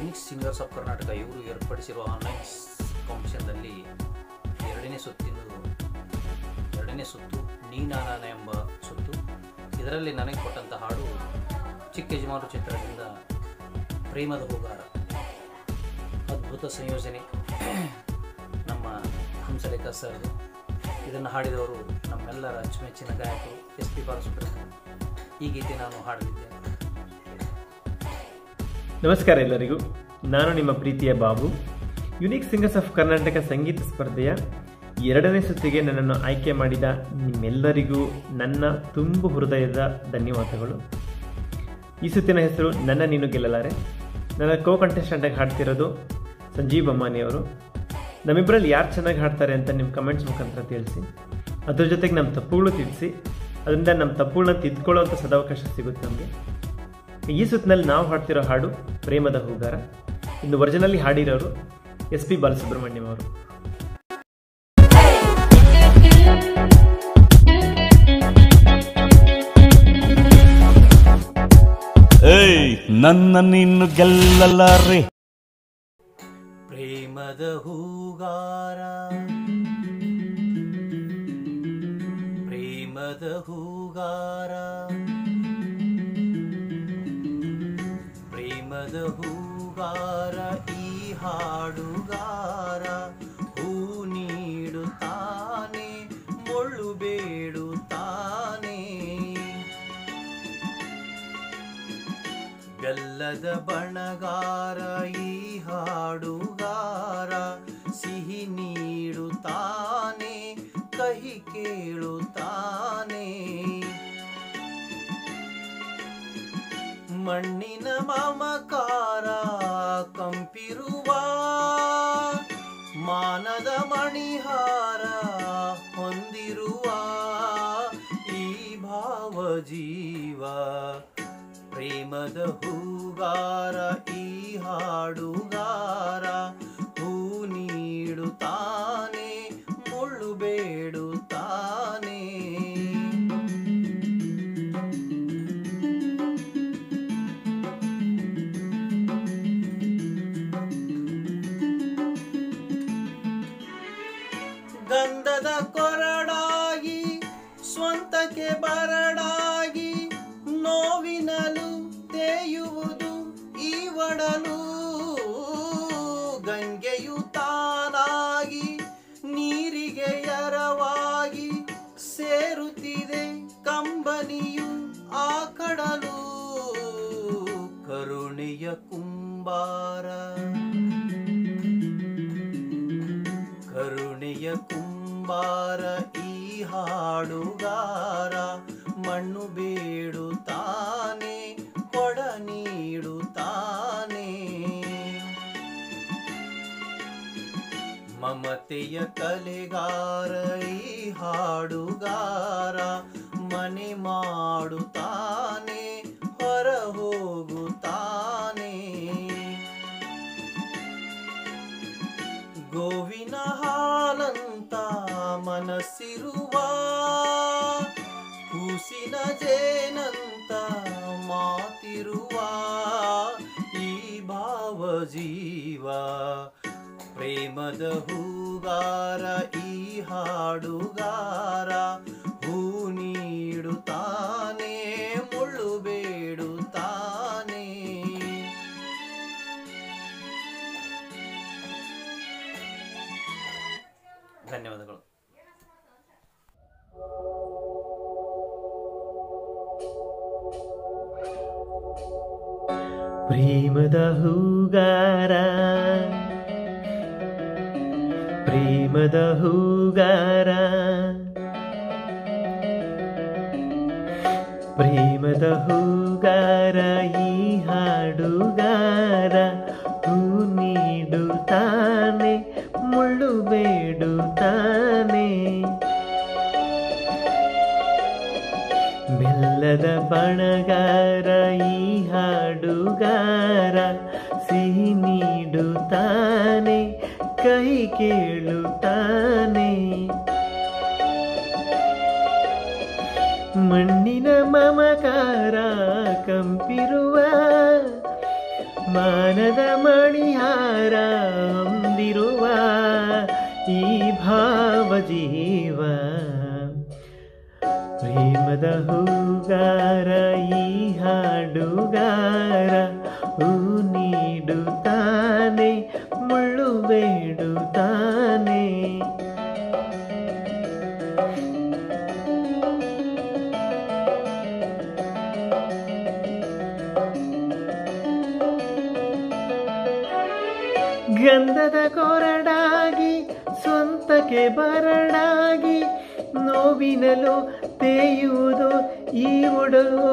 unique singers of Karnataka ಇವರು ಏರ್ಪಡಿಸಿರುವ online ಕಾಂಪಿಟೇಷನ್ನಲ್ಲಿ ಎರಡನೇ ಸುತ್ತಿನ ಎರಡನೇ ಸುತ್ತು ನೀ ನಾನಾನ ಎಂಬ ಸುತ್ತು ಇದರಲ್ಲಿ ನನಗೆ ಕೊಟ್ಟಂಥ ಹಾಡು ಚಿಕ್ಕ ಯಜಮಾನರು ಚಿತ್ರದಿಂದ ಪ್ರೇಮದ ಹೋಗಾರ ಅದ್ಭುತ ಸಂಯೋಜನೆ ನಮ್ಮ ಹಂಸಲೇಖ ಸರ್ ಇದನ್ನು ಹಾಡಿದವರು ನಮ್ಮೆಲ್ಲರ ಅಚ್ಚುಮೆಚ್ಚಿನ ಗಾಯಕರು ಎಸ್ ಪಿ ಬಾಲಸುಬ್ರಹ್ಮಣ್ಯ ಈ ಗೀತೆ ನಾನು ಹಾಡಲಿದ್ದೇನೆ ನಮಸ್ಕಾರ ಎಲ್ಲರಿಗೂ ನಾನು ನಿಮ್ಮ ಪ್ರೀತಿಯ Babu unique singers of Karnataka ಸಂಗೀತ ಸ್ಪರ್ಧೆಯ ಎರಡನೇ ಸುತ್ತಿಗೆ ನನ್ನನ್ನು ಆಯ್ಕೆ ಮಾಡಿದ ನಿಮ್ಮೆಲ್ಲರಿಗೂ ನನ್ನ ತುಂಬು ಹೃದಯದ ಧನ್ಯವಾದಗಳು ಈ ಸುತ್ತಿನ ಹೆಸರು ನನ್ನ ನೀನು ಗೆಲ್ಲಲಾರೆ ನನ್ನ ಕೋ ಕಂಟೆಸ್ಟೆಂಟಾಗಿ ಹಾಡ್ತಿರೋದು ಸಂಜೀವ್ ಅಮ್ಮಾನಿಯವರು ನಮ್ಮಿಬ್ಬರಲ್ಲಿ ಯಾರು ಚೆನ್ನಾಗಿ ಹಾಡ್ತಾರೆ ಅಂತ ನಿಮ್ಮ ಕಮೆಂಟ್ಸ್ ಮುಖಾಂತರ ತಿಳಿಸಿ ಅದ್ರ ಜೊತೆಗೆ ನಮ್ಮ ತಪ್ಪುಗಳು ತಿಳಿಸಿ ಅದರಿಂದ ನಮ್ಮ ತಪ್ಪುಗಳನ್ನ ತಿದ್ಕೊಳ್ಳೋಂಥ ಸದಾವಕಾಶ ಸಿಗುತ್ತೆ ನಮಗೆ ಈ ಸುತ್ತಿನಲ್ಲಿ ನಾವು ಹಾಡ್ತಿರೋ ಹಾಡು ಪ್ರೇಮದ ಹೂಗಾರ ಇನ್ನು ಒರಿಜಿನಲಿ ಹಾಡಿರೋರು ಎಸ್ ಪಿ ಬಾಲಸುಬ್ರಹ್ಮಣ್ಯಂ ಅವರು ಏಯ್ ನನ್ನ ನಿನ್ನು ಗೆಲ್ಲಲಾರೆ ಪ್ರೇಮದ ಹೂಗಾರ ಪ್ರೇಮದ ಹೂಗಾರ ಪ್ರೇಮದ ಹೂಗಾರ ಈ ಹಾಡುಗಾರ ಹೂ ನೀಡುತ್ತಾನೆ ಮುಳ್ಳು ಬೇಡುತ್ತಾನೆ ಬೆಲ್ಲದ ಬಣಗಾರ ಈ ಹಾಡುಗಾರ ಸಿಹಿ ನೀಡುತ್ತಾನೆ ಕಹಿ ಕೇಳುತ್ತಾನೆ ಮಣ್ಣಿನ ಮಮಕಾರ ಕಂಪಿರುವ ಮಾನದ ಮಣಿಹಾರ ಹೊಂದಿರುವ ಈ ಭಾವ ಜೀವ ಪ್ರೇಮದ ಹೂಗಾರ ಈ ಹಾಡುಗಾರ ಹೂ ನೀಡುತ್ತಾನೆ ಮುಳ್ಳು ಬೇಡುತ್ತಾನೆ ಗಂಧದ ಕೊರಡಾಗಿ ಸ್ವಂತಕ್ಕೆ ಬರಡಾಗಿ ನೋವಿನಲು ತೇಯುವುದು ಈ ಒಡಲು ಗಂಗೆಯು ತಾನಾಗಿ ನೀರಿಗೆ ಎರವಾಗಿ ಸೇರುತ್ತಿದೆ ಕಂಬನಿಯು ಆ ಕಡಲು ಕರುಣೆಯ ಕುಂಬಾರ ಕರುಣೆಯ ಕುಂಬಾರ ಈ ಹಾಡುಗಾರ ಮಣ್ಣು ಬೇಡುತ್ತಾನೆ ಕೊಡ ನೀಡುತ್ತಾನೆ ಮಮತೆಯ ಕಲೆಗಾರ ಈ ಹಾಡುಗಾರ ಮನೆ ಮಾಡುತ್ತಾನೆ ಹೊರ ಹೋಗುತ್ತಾನೆ ಗೋವಿನ ಹಾಲಂತ ಮನಸ್ಸಿರುವ ಕೂಸಿನ ಜೇನಂತ ಮಾತಿರುವ ಈ ಭಾವ ಜೀವ ಪ್ರೇಮದ ಹೂಗಾರ ಈ ಹಾಡುಗಾರ ಹೂ ನೀಡುತ್ತಾನೆ ಮುಳ್ಳು ಬೇಡುತ್ತಾನೆ ಧನ್ಯವಾದಗಳು ಪ್ರೇಮದ ಹೂಗಾರ ಪ್ರೇಮದ ಹೂಗಾರ ಪ್ರೇಮದ ಹೂಗಾರ ಈ ಹಾಡುಗಾರ ಹೂ ನೀಡುತ್ತಾನೆ ಮುಳ್ಳು ಬೇಡುತ್ತಾನೆ ಬೆಲ್ಲದ ಬಣಗಾರ ಈ ಹಾಡುಗಾರ ಸಿಹಿ ನೀಡುತ್ತಾನೆ ಕೈ ಕೇಳುತ್ತಾನೆ ಮಣ್ಣಿನ ಮಮಕಾರ ಕಂಪಿರುವ ಮಾನದ ಮಣಿಹಾರ ಹೊಂದಿರುವ ಈ ಭಾವ ಜೀವ ಪ್ರೇಮದ ಹೂಗಾರ ಈ ಹಾಡುಗಾರ ಹೂ ನೀಡುತ್ತಾನೆ ಮುಳ್ಳು ಬೇಡುತ್ತಾನೆ ಗಂಧದ ಕೊರಡಾಗಿ ಸ್ವಂತಕ್ಕೆ ಬರಡಾಗಿ ನೋವಿನಲು ತೇಯುವುದು ಈ ಒಡಲು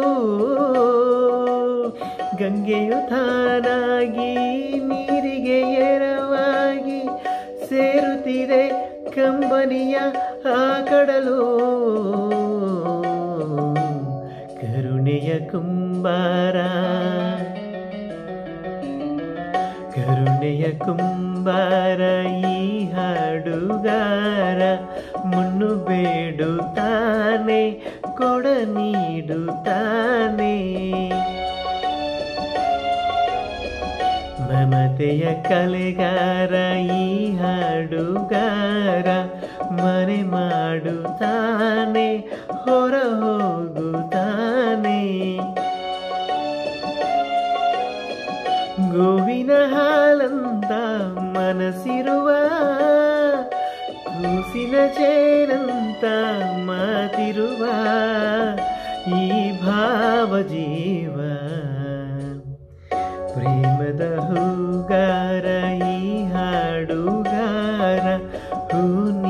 ಗಂಗೆಯು ತಾನಾಗಿ ನೀರಿಗೆ ಎರವಾಗಿ ಸೇರುತ್ತಿದೆ ಕಂಬನಿಯ ಆ ಕಡಲು ಕರುಣೆಯ ಕುಂಬಾರ ಕರುಣೆಯ ಕುಂಬಾರ ಈ ಹಾಡುಗಾರ ಮುನ್ನು ಬೇಡುತ್ತಾನೆ ಕೊಡ ನೀಡುತ್ತಾನೆ ಮಮತೆಯ ಕಲೆಗಾರ ಈ ಹಾಡುಗಾರ ಮನೆ ಮಾಡುತ್ತಾನೆ ಹೊರ ಹೋಗುತ್ತಾನೆ ಗೋವಿನ ಹಾಲಂತ ಮನಸ್ಸಿರುವ ಕೂಸಿನ ಚೇರಂತ ಮಾತಿರುವ ಈ ಭಾವ ಜೀವ ಪ್ರೇಮದ ಹೂಗಾರ ಈ ಹಾಡುಗಾರ ಹೂ